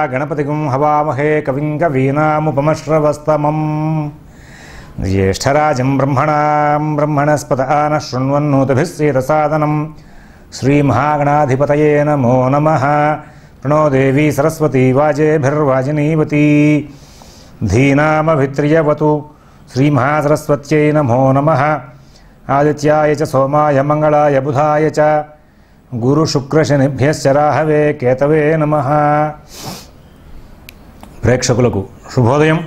గణపతిగం హవామహే కవిం కవీనాముపమశ్రవస్తమం జ్యేష్ఠరాజం బ్రహ్మణాం బ్రహ్మణస్పత ఆన శృణ్వన్నోతభిశ్రీరసాదనం శ్రీమహాగణాధిపతయే నమో నమ ప్రణో దేవీ సరస్వతీ వాజేభిర్వాజినీవతీ ధీనామభిత్రియవతు శ్రీమహాసరస్వత్యై నమో నమ ఆదిత్యాయ చ సోమాయ మంగళాయ బుధాయ చ గురుశుక్రశనిభ్యశ్చ రాహవే కేతవే నమ ప్రేక్షకులకు శుభోదయం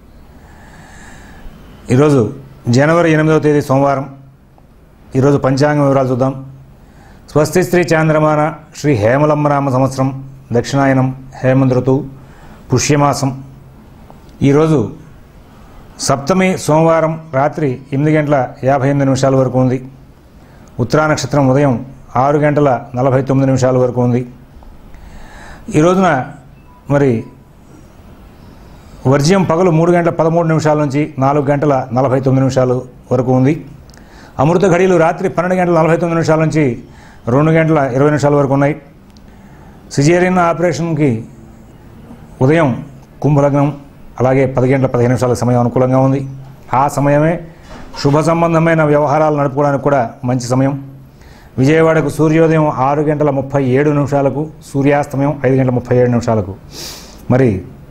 ఈరోజు జనవరి ఎనిమిదవ తేదీ సోమవారం ఈరోజు పంచాంగ వివరాలు చూద్దాం స్వస్తి శ్రీ చాంద్రమాన శ్రీ హేమలంబనామ సంవత్సరం దక్షిణాయనం హేమంత్ ఋతువు పుష్యమాసం ఈరోజు సప్తమి సోమవారం రాత్రి ఎనిమిది గంటల యాభై ఎనిమిది నిమిషాల వరకు ఉంది ఉత్తరా నక్షత్రం ఉదయం ఆరు గంటల నలభై తొమ్మిది నిమిషాల వరకు ఉంది ఈ రోజున మరి వర్జ్యం పగలు మూడు గంటల పదమూడు నిమిషాల నుంచి నాలుగు గంటల నలభై తొమ్మిది నిమిషాలు వరకు ఉంది అమృత ఘడియలు రాత్రి పన్నెండు గంటల నలభై తొమ్మిది నిమిషాల నుంచి రెండు గంటల ఇరవై నిమిషాల వరకు ఉన్నాయి సిజేరియన్ ఆపరేషన్కి ఉదయం కుంభలగ్నం అలాగే పది గంటల పదిహేను నిమిషాల సమయం అనుకూలంగా ఉంది ఆ సమయమే శుభ సంబంధమైన వ్యవహారాలు నడుపుకోవడానికి కూడా మంచి సమయం విజయవాడకు సూర్యోదయం ఆరు గంటల ముప్పై ఏడు నిమిషాలకు సూర్యాస్తమయం ఐదు గంటల ముప్పై ఏడు నిమిషాలకు మరి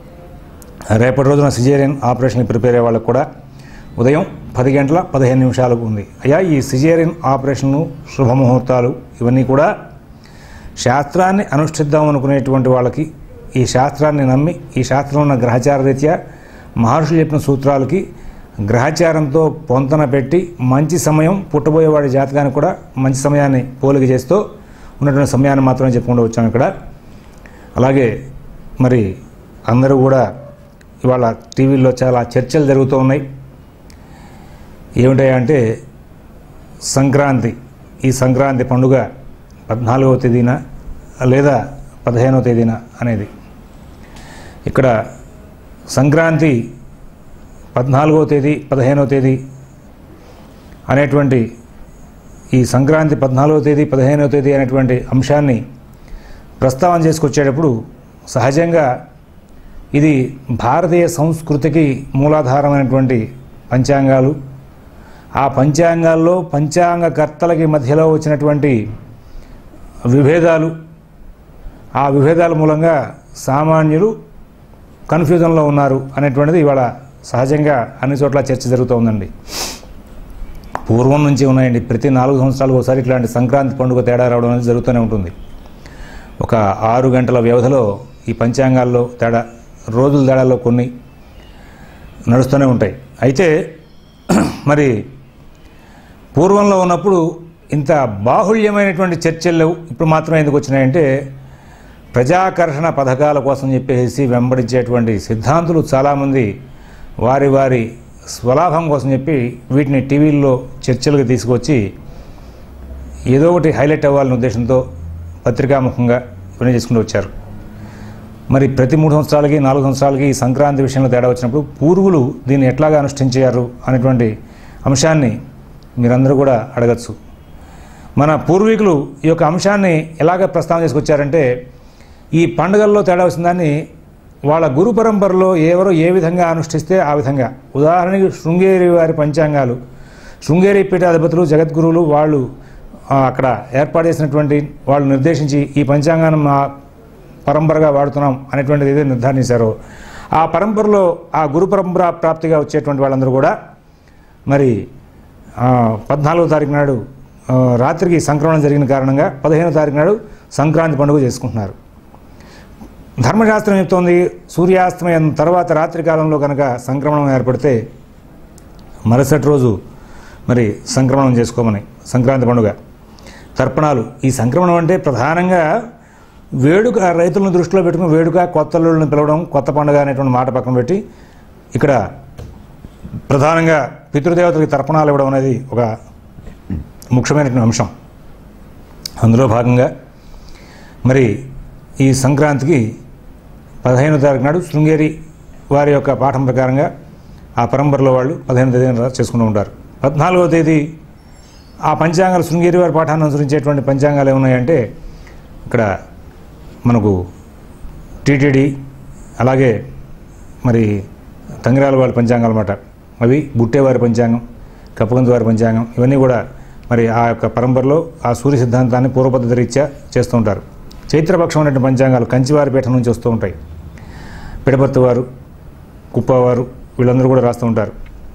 రేపటి రోజున సిజేరియన్ ఆపరేషన్ ప్రిపేర్ అయ్యే వాళ్ళకు కూడా ఉదయం పది గంటల పదిహేను నిమిషాలకు ఉంది అయ్యా ఈ సిజేరియన్ ఆపరేషన్ను శుభముహూర్తాలు ఇవన్నీ కూడా శాస్త్రాన్ని అనుష్ఠిద్దాం అనుకునేటువంటి వాళ్ళకి ఈ శాస్త్రాన్ని నమ్మి ఈ శాస్త్రంలో ఉన్న గ్రహచార రీత్యా మహర్షులు చెప్పిన సూత్రాలకి గ్రహచారంతో పొంతన పెట్టి మంచి సమయం పుట్టబోయేవాడి జాతకానికి కూడా మంచి సమయాన్ని పోలిక చేస్తూ ఉన్నటువంటి సమయాన్ని మాత్రమే చెప్పుకుంటూ వచ్చాం ఇక్కడ అలాగే మరి అందరూ కూడా ఇవాళ టీవీల్లో చాలా చర్చలు జరుగుతూ ఉన్నాయి ఏమిటాయంటే సంక్రాంతి ఈ సంక్రాంతి పండుగ పద్నాలుగవ తేదీన లేదా పదిహేనవ తేదీన అనేది ఇక్కడ సంక్రాంతి పద్నాలుగవ తేదీ పదిహేనవ తేదీ అనేటువంటి ఈ సంక్రాంతి పద్నాలుగవ తేదీ పదిహేనవ తేదీ అనేటువంటి అంశాన్ని ప్రస్తావన చేసుకొచ్చేటప్పుడు సహజంగా ఇది భారతీయ సంస్కృతికి మూలాధారమైనటువంటి పంచాంగాలు ఆ పంచాంగాల్లో పంచాంగకర్తలకి మధ్యలో వచ్చినటువంటి విభేదాలు ఆ విభేదాల మూలంగా సామాన్యులు కన్ఫ్యూజన్లో ఉన్నారు అనేటువంటిది ఇవాళ సహజంగా అన్ని చోట్ల చర్చ జరుగుతూ ఉందండి పూర్వం నుంచి ఉన్నాయండి ప్రతి నాలుగు సంవత్సరాలకు ఒకసారి ఇట్లాంటి సంక్రాంతి పండుగ తేడా రావడం అనేది జరుగుతూనే ఉంటుంది ఒక ఆరు గంటల వ్యవధిలో ఈ పంచాంగాల్లో తేడా రోజుల తేడాలో కొన్ని నడుస్తూనే ఉంటాయి అయితే మరి పూర్వంలో ఉన్నప్పుడు ఇంత బాహుళ్యమైనటువంటి చర్చలు లేవు ఇప్పుడు మాత్రమే ఎందుకు వచ్చినాయంటే ప్రజాకర్షణ పథకాల కోసం చెప్పేసి వెంబడించేటువంటి సిద్ధాంతులు చాలామంది వారి వారి స్వలాభం కోసం చెప్పి వీటిని టీవీల్లో చర్చలకు తీసుకొచ్చి ఏదో ఒకటి హైలైట్ అవ్వాలనే ఉద్దేశంతో పత్రికాముఖంగా ఇవన్నీ చేసుకుంటూ వచ్చారు మరి ప్రతి మూడు సంవత్సరాలకి నాలుగు సంవత్సరాలకి ఈ సంక్రాంతి విషయంలో తేడా వచ్చినప్పుడు పూర్వులు దీన్ని ఎట్లాగా అనుష్ఠించారు అనేటువంటి అంశాన్ని మీరందరూ కూడా అడగచ్చు మన పూర్వీకులు ఈ యొక్క అంశాన్ని ఎలాగ ప్రస్తావన చేసుకొచ్చారంటే ఈ పండుగల్లో తేడా వచ్చిన దాన్ని వాళ్ళ గురు పరంపరలో ఎవరు ఏ విధంగా అనుష్ఠిస్తే ఆ విధంగా ఉదాహరణకి శృంగేరి వారి పంచాంగాలు శృంగేరి పీఠాధిపతులు జగద్గురువులు వాళ్ళు ఆ, అక్కడ ఏర్పాటు చేసినటువంటి వాళ్ళు నిర్దేశించి ఈ పంచాంగాన్ని మా పరంపరగా వాడుతున్నాం అనేటువంటిది ఏదైతే నిర్ధారించారో ఆ పరంపరలో ఆ గురు పరంపర ప్రాప్తిగా వచ్చేటువంటి వాళ్ళందరూ కూడా మరి ఆ, పద్నాలుగో తారీఖు నాడు ఆ, రాత్రికి సంక్రమణం జరిగిన కారణంగా పదిహేనో తారీఖు నాడు సంక్రాంతి పండుగ చేసుకుంటున్నారు ధర్మశాస్త్రం చెప్తోంది సూర్యాస్తమయం తర్వాత రాత్రి కాలంలో కనుక సంక్రమణం ఏర్పడితే మరుసటి రోజు మరి సంక్రమణం చేసుకోమని సంక్రాంతి పండుగ తర్పణాలు ఈ సంక్రమణం అంటే ప్రధానంగా వేడుక రైతులను దృష్టిలో పెట్టుకుని వేడుక కొత్త అల్లుళ్ళని పిలవడం కొత్త పండుగ అనేటువంటి మాట పక్కన పెట్టి ఇక్కడ ప్రధానంగా పితృదేవతలకు తర్పణాలు ఇవ్వడం అనేది ఒక ముఖ్యమైనటువంటి అంశం అందులో భాగంగా మరి ఈ సంక్రాంతికి పదిహేనో తారీఖు నాడు శృంగేరి వారి యొక్క పాఠం ప్రకారంగా ఆ పరంపరలో వాళ్ళు పదిహేను తేదీన చేసుకుంటూ ఉంటారు పద్నాలుగవ తేదీ ఆ పంచాంగాలు శృంగేరి వారి పాఠాన్ని అనుసరించేటువంటి పంచాంగాలు ఏమున్నాయంటే ఇక్కడ మనకు టీటీడీ అలాగే మరి తంగిరాల వారి పంచాంగాలు అన్నమాట అవి బుట్టేవారి పంచాంగం కప్పగంతు వారి పంచాంగం ఇవన్నీ కూడా మరి ఆ యొక్క పరంపరలో ఆ సూర్య సిద్ధాంతాన్ని పూర్వపద్ధతి రీత్యా చేస్తూ ఉంటారు చైత్రపక్షం అనేటువంటి పంచాంగాలు కంచివారి పీఠం నుంచి వస్తూ ఉంటాయి పిడపర్తి వారు కుప్పవారు వీళ్ళందరూ కూడా రాస్తూ ఉంటారు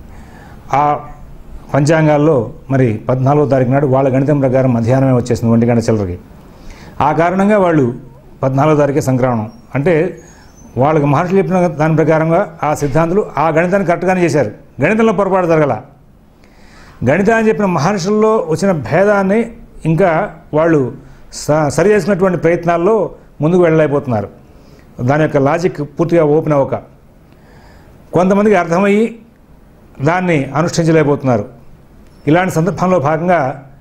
ఆ పంచాంగాల్లో మరి పద్నాలుగో తారీఖు నాడు వాళ్ళ గణితం ప్రకారం మధ్యాహ్నమే వచ్చేసింది ఒంటి గంట చిల్లరకి ఆ కారణంగా వాళ్ళు పద్నాలుగో తారీఖే సంక్రమణం అంటే వాళ్ళకి మహర్షులు చెప్పిన దాని ప్రకారంగా ఆ సిద్ధాంతులు ఆ గణితాన్ని కరెక్ట్గానే చేశారు గణితంలో పొరపాటు జరగల గణితాన్ని చెప్పిన మహర్షుల్లో వచ్చిన భేదాన్ని ఇంకా వాళ్ళు స- సరి చేసినటువంటి ప్రయత్నాల్లో ముందుకు వెళ్ళలేకపోతున్నారు దాని యొక్క లాజిక్ పూర్తిగా ఓపెన్ అవ్వక కొంతమందికి అర్థమయ్యి దాన్ని అనుష్ఠించలేకపోతున్నారు ఇలాంటి సందర్భంలో భాగంగా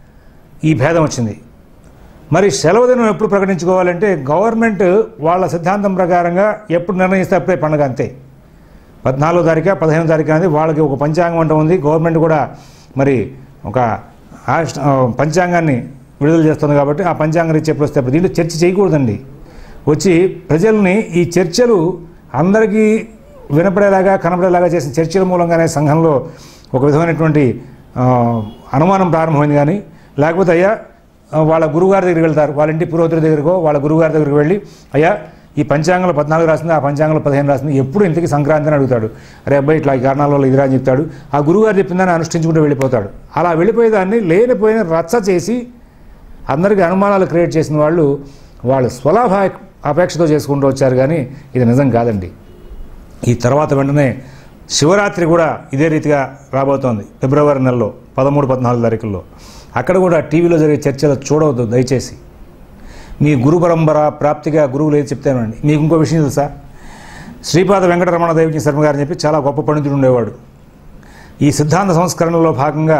ఈ భేదం వచ్చింది మరి సెలవు దినం ఎప్పుడు ప్రకటించుకోవాలంటే గవర్నమెంట్ వాళ్ళ సిద్ధాంతం ప్రకారంగా ఎప్పుడు నిర్ణయిస్తే అప్పుడే పండుగ అంతే పద్నాలుగో తారీఖు పదిహేనో తారీఖు అనేది వాళ్ళకి ఒక పంచాంగం అంటూ ఉంది గవర్నమెంట్ కూడా మరి ఒక ఆష్- ఆ, పంచాంగాన్ని విడుదల చేస్తుంది కాబట్టి ఆ పంచాంగం రీత్యా ఎప్పుడు వస్తే అప్పుడు దీంట్లో చర్చ చేయకూడదండి వచ్చి ప్రజల్ని ఈ చర్చలు అందరికీ వినపడేలాగా కనపడేలాగా చేసిన చర్చల మూలంగానే సంఘంలో ఒక విధమైనటువంటి ఆ, అనుమానం ప్రారంభమైంది కానీ లేకపోతే అయ్యా ఆ, వాళ్ళ గురువుగారి దగ్గరికి వెళ్తారు వాళ్ళ ఇంటి పురోహితుడి దగ్గరకో వాళ్ళ గురువుగారి దగ్గరికి వెళ్ళి అయ్యా ఈ పంచాంగంలో పద్నాలుగు రాసింది ఆ పంచాంగంలో పదిహేను రాసింది ఎప్పుడు ఇంతకీ సంక్రాంతి అని అడుగుతాడు అరే అబ్బాయి ఇట్లా ఈ కారణాల వల్ల ఇదిరా అని చెప్తాడు ఆ గురువుగారు చెప్పిందని అనుష్ఠించుకుంటూ వెళ్ళిపోతాడు అలా వెళ్ళిపోయేదాన్ని లేనిపోయిన రచ్చ చేసి అందరికీ అనుమానాలు క్రియేట్ చేసిన వాళ్ళు వాళ్ళు స్వలాభ అపేక్షతో చేసుకుంటూ వచ్చారు కానీ ఇది నిజం కాదండి ఈ తర్వాత వెంటనే శివరాత్రి కూడా ఇదే రీతిగా రాబోతోంది ఫిబ్రవరి నెలలో పదమూడు పద్నాలుగు తారీఖుల్లో అక్కడ కూడా టీవీలో జరిగే చర్చలు చూడవద్దు దయచేసి మీ గురు పరంపర ప్రాప్తిగా గురువులు ఏది చెప్తానండి మీకు ఇంకో విషయం తెలుసా శ్రీపాద వెంకటరమణ దైవజ్ఞ శర్మ గారు అని చెప్పి చాలా గొప్ప పండితుడు ఉండేవాడు ఈ సిద్ధాంత సంస్కరణలో భాగంగా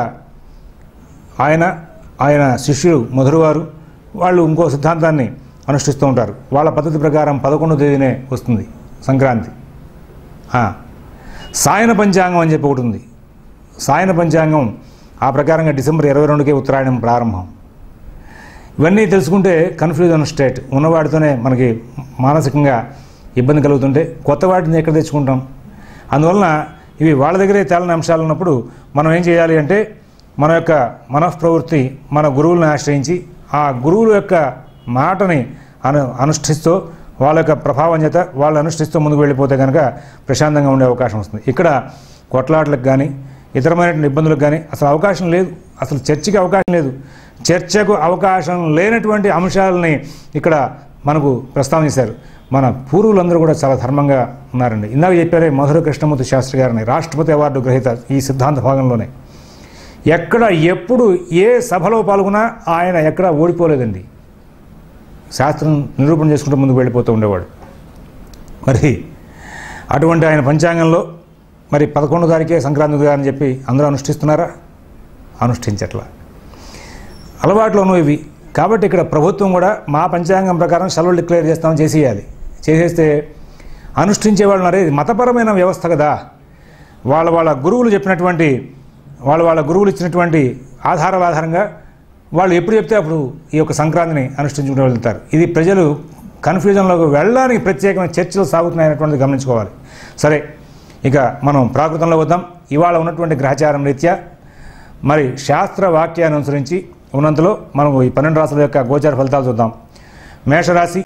ఆయన ఆయన శిష్యులు మధురవారు వాళ్ళు ఇంకో సిద్ధాంతాన్ని అనుష్ఠిస్తూ ఉంటారు వాళ్ళ పద్ధతి ప్రకారం పదకొండో తేదీనే వస్తుంది సంక్రాంతి ఆ, సాయన పంచాంగం అని చెప్పి ఒకటి ఉంది సాయన పంచాంగం ఆ ప్రకారంగా డిసెంబర్ ఇరవై రెండుకే ఉత్తరాయణం ప్రారంభం ఇవన్నీ తెలుసుకుంటే కన్ఫ్యూజన్ స్టేట్ ఉన్నవాటితోనే మనకి మానసికంగా ఇబ్బంది కలుగుతుంటే కొత్త వాటిని ఎక్కడ తెచ్చుకుంటాం అందువలన ఇవి వాళ్ళ దగ్గరే తేలని అంశాలు ఉన్నప్పుడు మనం ఏం చేయాలి అంటే మన యొక్క మనఃప్రవృత్తి మన గురువులను ఆశ్రయించి ఆ గురువుల యొక్క మాటని అను అనుష్ఠిస్తూ వాళ్ళ యొక్క ప్రభావం చేత వాళ్ళు అనుష్ఠిస్తూ ముందుకు వెళ్ళిపోతే కనుక ప్రశాంతంగా ఉండే అవకాశం వస్తుంది ఇక్కడ కొట్లాటలకు కానీ ఇతరమైనటువంటి ఇబ్బందులకు కానీ అసలు అవకాశం లేదు అసలు చర్చకి అవకాశం లేదు చర్చకు అవకాశం లేనటువంటి అంశాలని ఇక్కడ మనకు ప్రస్తావన చేశారు మన పూర్వులందరూ కూడా చాలా ధర్మంగా ఉన్నారండి ఇందాక చెప్పారే మధుర కృష్ణమూర్తి శాస్త్రి గారిని రాష్ట్రపతి అవార్డు గ్రహీత ఈ సిద్ధాంత భాగంలోనే ఎక్కడ ఎప్పుడు ఏ సభలో పాల్గొన్నా ఆయన ఎక్కడ ఓడిపోలేదండి శాస్త్రం నిరూపణ చేసుకుంటూ ముందుకు వెళ్ళిపోతూ ఉండేవాడు మరి అటువంటి ఆయన పంచాంగంలో మరి పదకొండు తారీఖే సంక్రాంతి అని చెప్పి అందరూ అనుష్ఠిస్తున్నారా అనుష్ఠించట్లా అలవాట్లోనూ ఇవి కాబట్టి ఇక్కడ ప్రభుత్వం కూడా మా పంచాంగం ప్రకారం సెలవులు డిక్లేర్ చేస్తామని చేసేయాలి చేసేస్తే అనుష్ఠించే వాళ్ళు అనేది మతపరమైన వ్యవస్థ కదా వాళ్ళ వాళ్ళ గురువులు చెప్పినటువంటి వాళ్ళ వాళ్ళ గురువులు ఇచ్చినటువంటి ఆధారాల ఆధారంగా వాళ్ళు ఎప్పుడు చెప్తే అప్పుడు ఈ యొక్క సంక్రాంతిని అనుష్ఠించుకుంటూ వెళ్తారు ఇది ప్రజలు కన్ఫ్యూజన్లోకి వెళ్ళడానికి ప్రత్యేకమైన చర్చలు సాగుతున్నాయనేటువంటిది గమనించుకోవాలి సరే ఇక మనం ప్రాకృతంలో వద్దాం ఇవాళ ఉన్నటువంటి గ్రహచారం రీత్యా మరి శాస్త్ర వాక్యాన్ని అనుసరించి ఉన్నంతలో మనం ఈ పన్నెండు రాశుల యొక్క గోచార ఫలితాలు చూద్దాం మేషరాశి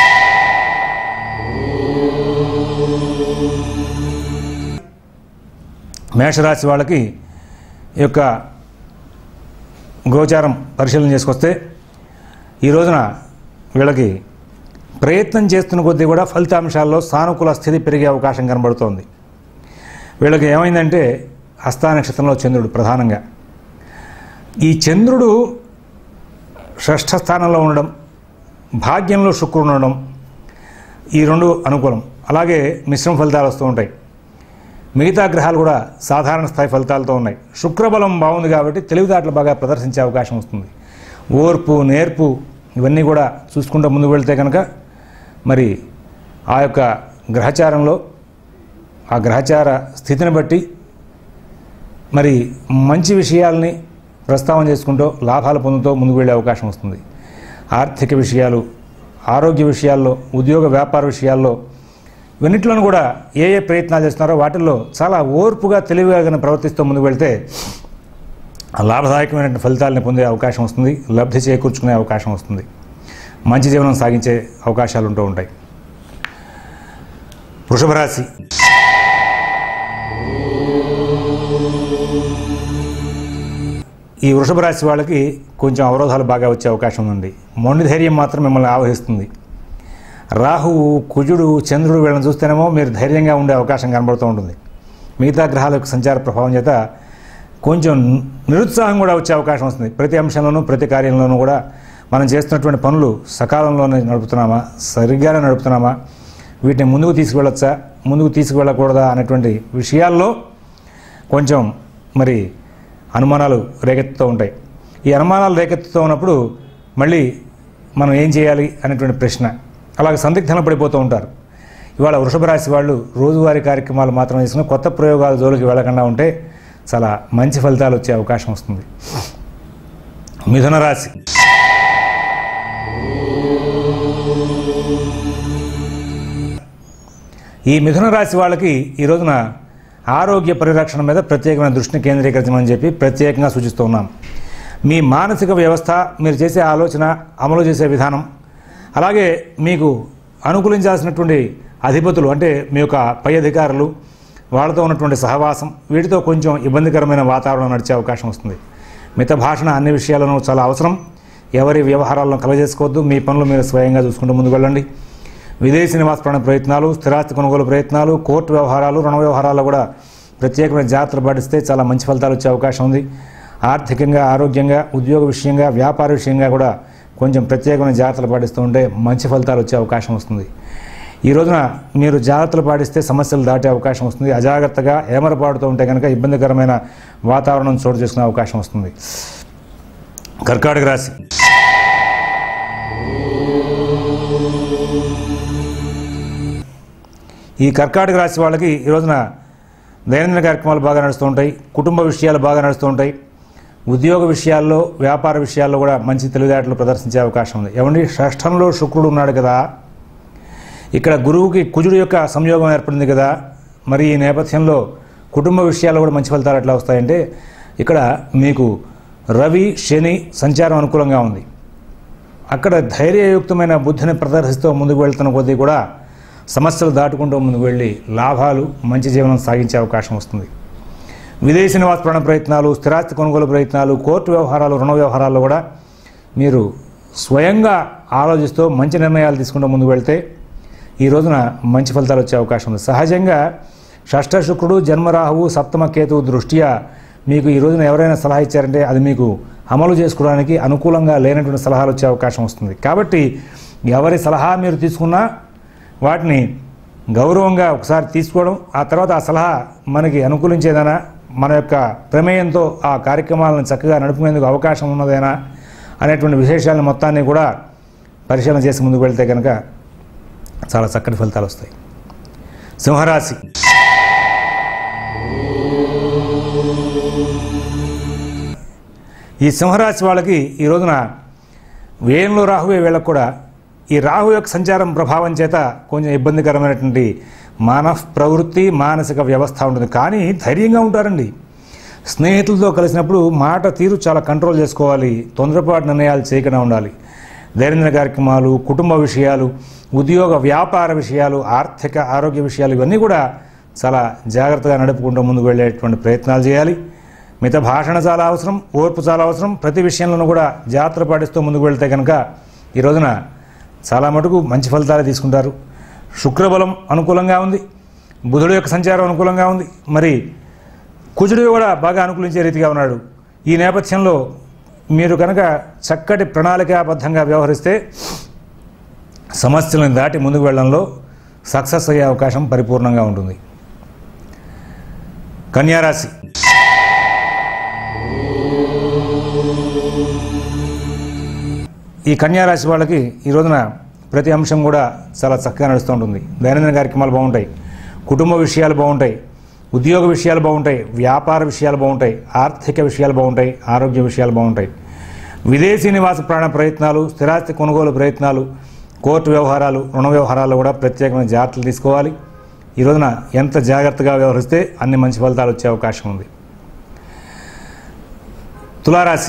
మేషరాశి వాళ్ళకి ఈ యొక్క గోచారం పరిశీలన చేసుకొస్తే ఈ రోజున వీళ్ళకి ప్రయత్నం చేస్తున్న కొద్దీ కూడా ఫలితాంశాల్లో సానుకూల స్థితి పెరిగే అవకాశం కనబడుతోంది వీళ్ళకి ఏమైందంటే హస్తా నక్షత్రంలో చంద్రుడు ప్రధానంగా ఈ చంద్రుడు షష్ఠ స్థానంలో ఉండడం భాగ్యంలో శుక్రుడు ఉండడం ఈ రెండు అనుకూలం అలాగే మిశ్రమ ఫలితాలు వస్తూ ఉంటాయి మిగతా గ్రహాలు కూడా సాధారణ స్థాయి ఫలితాలతో ఉన్నాయి శుక్రబలం బాగుంది కాబట్టి తెలివితేటలు బాగా ప్రదర్శించే అవకాశం వస్తుంది ఓర్పు నేర్పు ఇవన్నీ కూడా చూసుకుంటూ ముందుకు వెళ్తే కనుక మరి ఆ యొక్క గ్రహచారంలో ఆ గ్రహచార స్థితిని బట్టి మరి మంచి విషయాల్ని ప్రస్తావన చేసుకుంటూ లాభాలు పొందుతూ ముందుకు వెళ్ళే అవకాశం వస్తుంది ఆర్థిక విషయాలు ఆరోగ్య విషయాల్లో ఉద్యోగ వ్యాపార విషయాల్లో ఇవన్నిట్లోనూ కూడా ఏ ఏ ప్రయత్నాలు చేస్తున్నారో వాటిల్లో చాలా ఓర్పుగా తెలివిగా కనుక ప్రవర్తిస్తూ ముందుకు వెళ్తే లాభదాయకమైన ఫలితాలను పొందే అవకాశం వస్తుంది లబ్ధి చేకూర్చుకునే అవకాశం వస్తుంది మంచి జీవనం సాగించే అవకాశాలు ఉంటూ ఉంటాయి వృషభ రాశి ఈ వృషభ రాశి వాళ్ళకి కొంచెం అవరోధాలు బాగా వచ్చే అవకాశం ఉంది మొండి ధైర్యం మాత్రం మిమ్మల్ని ఆవహిస్తుంది రాహువు కుజుడు చంద్రుడు వీళ్ళని చూస్తేనేమో మీరు ధైర్యంగా ఉండే అవకాశం కనబడుతూ ఉంటుంది మిగతా గ్రహాల యొక్క సంచార ప్రభావం చేత కొంచెం నిరుత్సాహం కూడా వచ్చే అవకాశం వస్తుంది ప్రతి అంశంలోనూ ప్రతి కార్యంలోనూ కూడా మనం చేస్తున్నటువంటి పనులు సకాలంలోనే నడుపుతున్నామా సరిగ్గానే నడుపుతున్నామా వీటిని ముందుకు తీసుకువెళ్ళొచ్చా ముందుకు తీసుకువెళ్ళకూడదా అనేటువంటి విషయాల్లో కొంచెం మరి అనుమానాలు రేకెత్తుతూ ఉంటాయి ఈ అనుమానాలు రేకెత్తుతూ ఉన్నప్పుడు మళ్ళీ మనం ఏం చేయాలి అనేటువంటి ప్రశ్న అలాగే సందిగ్ధన పడిపోతూ ఉంటారు ఇవాళ వృషభ రాశి వాళ్ళు రోజువారీ కార్యక్రమాలు మాత్రం చేసుకుని కొత్త ప్రయోగాల జోలికి వెళ్ళకుండా ఉంటే చాలా మంచి ఫలితాలు వచ్చే అవకాశం వస్తుంది మిథున రాశి ఈ మిథున రాశి వాళ్ళకి ఈ రోజున ఆరోగ్య పరిరక్షణ మీద ప్రత్యేకమైన దృష్టిని కేంద్రీకరించమని చెప్పి ప్రత్యేకంగా సూచిస్తూ ఉన్నాం మీ మానసిక వ్యవస్థ మీరు చేసే ఆలోచన అమలు చేసే విధానం అలాగే మీకు అనుకూలించాల్సినటువంటి అధిపతులు అంటే మీ యొక్క పై అధికారులు వాళ్ళతో ఉన్నటువంటి సహవాసం వీటితో కొంచెం ఇబ్బందికరమైన వాతావరణం నడిచే అవకాశం వస్తుంది మిత భాషణ అన్ని విషయాలను చాలా అవసరం ఎవరి వ్యవహారాలను కలగజేసుకోవద్దు మీ పనులు మీరు స్వయంగా చూసుకుంటూ ముందుకు వెళ్ళండి విదేశీ నివాసపరణ ప్రయత్నాలు స్థిరాస్తి కొనుగోలు ప్రయత్నాలు కోర్టు వ్యవహారాలు రుణ వ్యవహారాల్లో కూడా ప్రత్యేకమైన జాగ్రత్తలు పాటిస్తే చాలా మంచి ఫలితాలు వచ్చే అవకాశం ఉంది ఆర్థికంగా ఆరోగ్యంగా ఉద్యోగ విషయంగా వ్యాపార విషయంగా కూడా కొంచెం ప్రత్యేకమైన జాగ్రత్తలు పాటిస్తూ ఉంటే మంచి ఫలితాలు వచ్చే అవకాశం వస్తుంది ఈ రోజున మీరు జాగ్రత్తలు పాటిస్తే సమస్యలు దాటే అవకాశం వస్తుంది అజాగ్రత్తగా ఏమరపాటుతూ ఉంటే కనుక ఇబ్బందికరమైన వాతావరణం చోటు చేసుకునే అవకాశం వస్తుంది కర్కాటక రాశి ఈ కర్కాటక రాశి వాళ్ళకి ఈ రోజున దైనందిన కార్యక్రమాలు బాగా నడుస్తూ ఉంటాయి కుటుంబ విషయాలు బాగా నడుస్తూ ఉంటాయి ఉద్యోగ విషయాల్లో వ్యాపార విషయాల్లో కూడా మంచి తెలివితేటలు ప్రదర్శించే అవకాశం ఉంది ఏమండి షష్ఠంలో శుక్రుడు ఉన్నాడు కదా ఇక్కడ గురువుకి కుజుడు యొక్క సంయోగం ఏర్పడింది కదా మరి ఈ నేపథ్యంలో కుటుంబ విషయాల్లో కూడా మంచి ఫలితాలు ఎట్లా వస్తాయంటే ఇక్కడ మీకు రవి శని సంచారం అనుకూలంగా ఉంది అక్కడ ధైర్యయుక్తమైన బుద్ధిని ప్రదర్శిస్తూ ముందుకు వెళ్తున్న కొద్దీ కూడా సమస్యలు దాటుకుంటూ ముందుకు వెళ్ళి లాభాలు మంచి జీవనం సాగించే అవకాశం వస్తుంది విదేశీ నివాసపరణ ప్రయత్నాలు స్థిరాస్తి కొనుగోలు ప్రయత్నాలు కోర్టు వ్యవహారాలు రుణ వ్యవహారాల్లో కూడా మీరు స్వయంగా ఆలోచిస్తూ మంచి నిర్ణయాలు తీసుకుంటూ ముందుకు వెళ్తే ఈ రోజున మంచి ఫలితాలు వచ్చే అవకాశం ఉంది సహజంగా షష్ఠ శుక్రుడు జన్మరాహువు సప్తమ కేతువు దృష్ట్యా మీకు ఈ రోజున ఎవరైనా సలహా ఇచ్చారంటే అది మీకు అమలు చేసుకోవడానికి అనుకూలంగా లేనటువంటి సలహాలు వచ్చే అవకాశం వస్తుంది కాబట్టి ఎవరి సలహా మీరు తీసుకున్నా వాటిని గౌరవంగా ఒకసారి తీసుకోవడం ఆ తర్వాత ఆ సలహా మనకి అనుకూలించేదనా మన యొక్క ప్రమేయంతో ఆ కార్యక్రమాలను చక్కగా నడుపుకునేందుకు అవకాశం ఉన్నదేనా అనేటువంటి విశేషాలను మొత్తాన్ని కూడా పరిశీలన చేసి ముందుకు వెళ్తే కనుక చాలా చక్కటి ఫలితాలు వస్తాయి సింహరాశి ఈ సింహరాశి వాళ్ళకి ఈ రోజున వ్యయంలో రాహువే వీళ్ళకు కూడా ఈ రాహు యొక్క సంచారం ప్రభావం చేత కొంచెం ఇబ్బందికరమైనటువంటి మానవ ప్రవృత్తి మానసిక వ్యవస్థ ఉంటుంది కానీ ధైర్యంగా ఉంటారండి స్నేహితులతో కలిసినప్పుడు మాట తీరు చాలా కంట్రోల్ చేసుకోవాలి తొందరపాటు నిర్ణయాలు చేయకుండా ఉండాలి దైనందిన కార్యక్రమాలు కుటుంబ విషయాలు ఉద్యోగ వ్యాపార విషయాలు ఆర్థిక ఆరోగ్య విషయాలు ఇవన్నీ కూడా చాలా జాగ్రత్తగా నడుపుకుంటూ ముందుకు వెళ్ళేటువంటి ప్రయత్నాలు చేయాలి మిత భాషణ చాలా అవసరం ఓర్పు చాలా అవసరం ప్రతి విషయంలోనూ కూడా జాగ్రత్త పాటిస్తూ ముందుకు వెళ్తే కనుక ఈ రోజున చాలా మటుకు మంచి ఫలితాలు తీసుకుంటారు శుక్రబలం అనుకూలంగా ఉంది బుధుడు యొక్క సంచారం అనుకూలంగా ఉంది మరి కుజుడు కూడా బాగా అనుకూలించే రీతిగా ఉన్నాడు ఈ నేపథ్యంలో మీరు కనుక చక్కటి ప్రణాళికాబద్ధంగా వ్యవహరిస్తే సమస్యలను దాటి ముందుకు వెళ్ళడంలో సక్సెస్ అయ్యే అవకాశం పరిపూర్ణంగా ఉంటుంది కన్యారాశి ఈ కన్యారాశి వాళ్ళకి ఈ రోజున ప్రతి అంశం కూడా చాలా చక్కగా నడుస్తూ ఉంటుంది దైనందిన కార్యక్రమాలు బాగుంటాయి కుటుంబ విషయాలు బాగుంటాయి ఉద్యోగ విషయాలు బాగుంటాయి వ్యాపార విషయాలు బాగుంటాయి ఆర్థిక విషయాలు బాగుంటాయి ఆరోగ్య విషయాలు బాగుంటాయి విదేశీ నివాస ప్రాణ ప్రయత్నాలు స్థిరాస్తి కొనుగోలు ప్రయత్నాలు కోర్టు వ్యవహారాలు రుణ వ్యవహారాల్లో కూడా ప్రత్యేకమైన జాగ్రత్తలు తీసుకోవాలి ఈ రోజున ఎంత జాగ్రత్తగా వ్యవహరిస్తే అన్ని మంచి ఫలితాలు వచ్చే అవకాశం ఉంది తులారాశి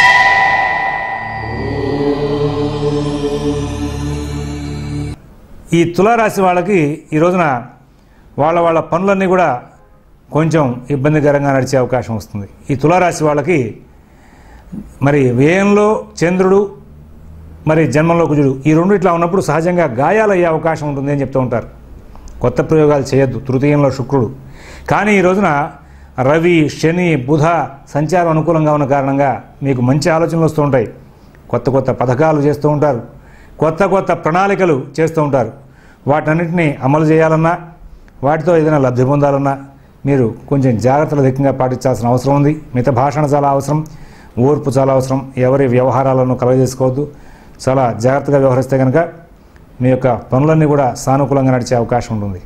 ఈ తులారాశి వాళ్ళకి ఈ రోజున వాళ్ళ వాళ్ళ పనులన్నీ కూడా కొంచెం ఇబ్బందికరంగా నడిచే అవకాశం వస్తుంది ఈ తులారాశి వాళ్ళకి మరి వ్యయంలో చంద్రుడు మరి జన్మంలో కుజుడు ఈ రెండు ఇట్లా ఉన్నప్పుడు సహజంగా గాయాలు అయ్యే అవకాశం ఉంటుంది అని చెప్తూ ఉంటారు కొత్త ప్రయోగాలు చేయొద్దు తృతీయంలో శుక్రుడు కానీ ఈ రోజున రవి శని బుధ సంచారం అనుకూలంగా ఉన్న కారణంగా మీకు మంచి ఆలోచనలు వస్తూ ఉంటాయి కొత్త కొత్త పథకాలు చేస్తూ ఉంటారు కొత్త కొత్త ప్రణాళికలు చేస్తూ ఉంటారు వాటన్నిటిని అమలు చేయాలన్నా వాటితో ఏదైనా లబ్ధి పొందాలన్నా మీరు కొంచెం జాగ్రత్తలు అధికంగా పాటించాల్సిన అవసరం ఉంది మిత భాషణ చాలా అవసరం ఓర్పు చాలా అవసరం ఎవరి వ్యవహారాలను కలగజేసుకోవద్దు చాలా జాగ్రత్తగా వ్యవహరిస్తే కనుక మీ యొక్క పనులన్నీ కూడా సానుకూలంగా నడిచే అవకాశం ఉంటుంది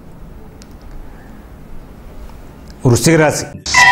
వృశ్చిక రాశి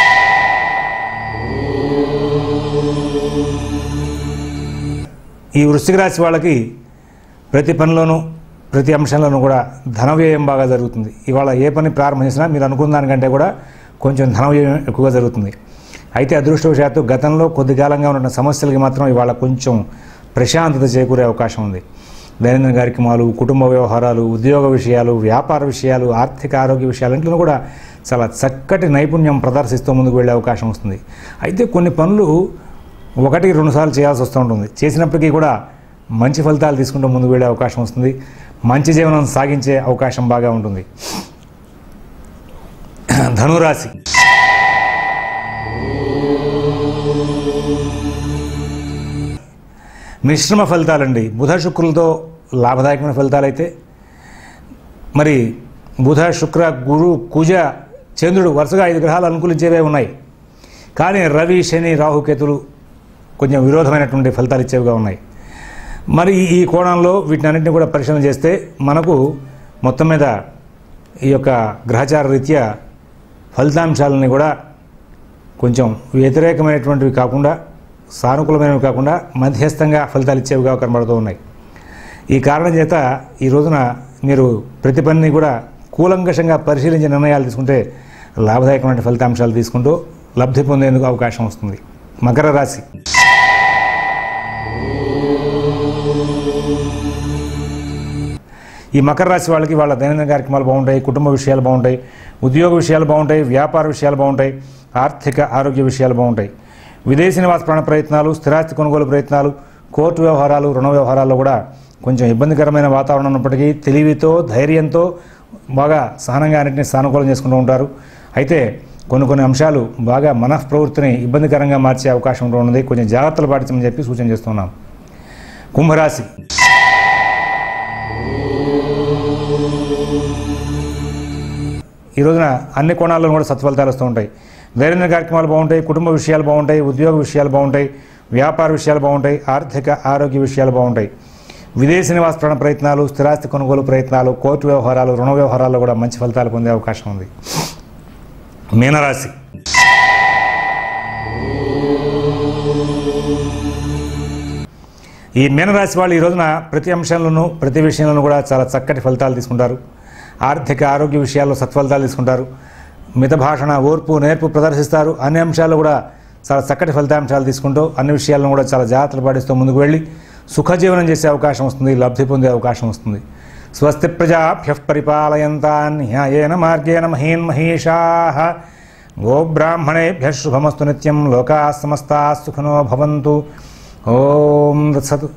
ఈ వృశ్చిక రాశి వాళ్ళకి ప్రతి పనిలోనూ ప్రతి అంశంలోనూ కూడా ధన వ్యయం బాగా జరుగుతుంది ఇవాళ ఏ పని ప్రారంభం చేసినా మీరు అనుకున్న దానికంటే కూడా కొంచెం ధన వ్యయం ఎక్కువగా జరుగుతుంది అయితే అదృష్టవశాత్తు గతంలో కొద్ది కాలంగా ఉన్న సమస్యలకి మాత్రం ఇవాళ కొంచెం ప్రశాంతత చేకూరే అవకాశం ఉంది దైనందిన కార్యక్రమాలు కుటుంబ వ్యవహారాలు ఉద్యోగ విషయాలు వ్యాపార విషయాలు ఆర్థిక ఆరోగ్య విషయాలన్నింటిలో కూడా చాలా చక్కటి నైపుణ్యం ప్రదర్శిస్తూ ముందుకు వెళ్ళే అవకాశం వస్తుంది అయితే కొన్ని పనులు ఒకటి రెండుసార్లు చేయాల్సి వస్తూ ఉంటుంది చేసినప్పటికీ కూడా మంచి ఫలితాలు తీసుకుంటూ ముందుకు వెళ్ళే అవకాశం వస్తుంది మంచి జీవనం సాగించే అవకాశం బాగా ఉంటుంది ధనురాశి మిశ్రమ ఫలితాలండి బుధ శుక్రులతో లాభదాయకమైన ఫలితాలైతే మరి బుధ శుక్ర గురు కుజ చంద్రుడు వరుసగా ఐదు గ్రహాలు అనుకూలించేవే ఉన్నాయి కానీ రవి శని రాహుకేతులు కొంచెం విరోధమైనటువంటి ఫలితాలు ఇచ్చేవిగా ఉన్నాయి మరి ఈ కోణంలో వీటినన్నింటినీ కూడా పరిశీలన చేస్తే మనకు మొత్తం మీద ఈ యొక్క గ్రహచార రీత్యా ఫలితాంశాలని కూడా కొంచెం వ్యతిరేకమైనటువంటివి కాకుండా సానుకూలమైనవి కాకుండా మధ్యస్థంగా ఫలితాలు ఇచ్చేవిగా కనబడుతూ ఉన్నాయి ఈ కారణం చేత ఈ రోజున మీరు ప్రతి పనిని కూడా కూలంకషంగా పరిశీలించి నిర్ణయాలు తీసుకుంటే లాభదాయకమైన ఫలితాంశాలు తీసుకుంటూ లబ్ధి పొందేందుకు అవకాశం వస్తుంది మకర రాశి ఈ మకర రాశి వాళ్ళకి వాళ్ళ దైనందిన కార్యక్రమాలు బాగుంటాయి కుటుంబ విషయాలు బాగుంటాయి ఉద్యోగ విషయాలు బాగుంటాయి వ్యాపార విషయాలు బాగుంటాయి ఆర్థిక ఆరోగ్య విషయాలు బాగుంటాయి విదేశీ నివాస ప్రాణ ప్రయత్నాలు స్థిరాస్తి కొనుగోలు ప్రయత్నాలు కోర్టు వ్యవహారాలు రుణ వ్యవహారాల్లో కూడా కొంచెం ఇబ్బందికరమైన వాతావరణం ఉన్నప్పటికీ తెలివితో ధైర్యంతో బాగా సహనంగా అన్నింటినీ సానుకూలం చేసుకుంటూ ఉంటారు అయితే కొన్ని కొన్ని అంశాలు బాగా మనఃప్రవృత్తిని ఇబ్బందికరంగా మార్చే అవకాశం ఉంటూ ఉన్నది కొంచెం జాగ్రత్తలు పాటించమని చెప్పి సూచన చేస్తున్నాం కుంభరాశి ఈ రోజున అన్ని కోణాల్లో కూడా సత్ఫలితాలు వస్తూ ఉంటాయి దైనందిన కార్యక్రమాలు బాగుంటాయి కుటుంబ విషయాలు బాగుంటాయి ఉద్యోగ విషయాలు బాగుంటాయి వ్యాపార విషయాలు బాగుంటాయి ఆర్థిక ఆరోగ్య విషయాలు బాగుంటాయి విదేశీ నివాస ప్రాణ ప్రయత్నాలు స్థిరాస్తి కొనుగోలు ప్రయత్నాలు కోర్టు వ్యవహారాలు రుణ వ్యవహారాల్లో కూడా మంచి ఫలితాలు పొందే అవకాశం ఉంది మీనరాశి ఈ మీనరాశి వాళ్ళు ఈ రోజున ప్రతి అంశంలోనూ ప్రతి విషయంలోనూ కూడా చాలా చక్కటి ఫలితాలు తీసుకుంటారు ఆర్థిక ఆరోగ్య విషయాల్లో సత్ఫలితాలు తీసుకుంటారు మిత భాషణ ఓర్పు నేర్పు ప్రదర్శిస్తారు అన్ని అంశాల్లో కూడా చాలా చక్కటి ఫలితాంశాలు తీసుకుంటూ అన్ని విషయాలను కూడా చాలా జాగ్రత్తలు పాటిస్తూ ముందుకు వెళ్ళి సుఖజీవనం చేసే అవకాశం వస్తుంది లబ్ధి పొందే అవకాశం వస్తుంది స్వస్తి ప్రజాభ్య పరిపాలయంతాన్ న్యాయేన మార్గేణ మహీన్ మహేషా గోబ్రాహ్మణేభ్య శుభమస్తు నిత్యం లోకా సమస్తా సుఖినో భవంతు ఓం దత్సత్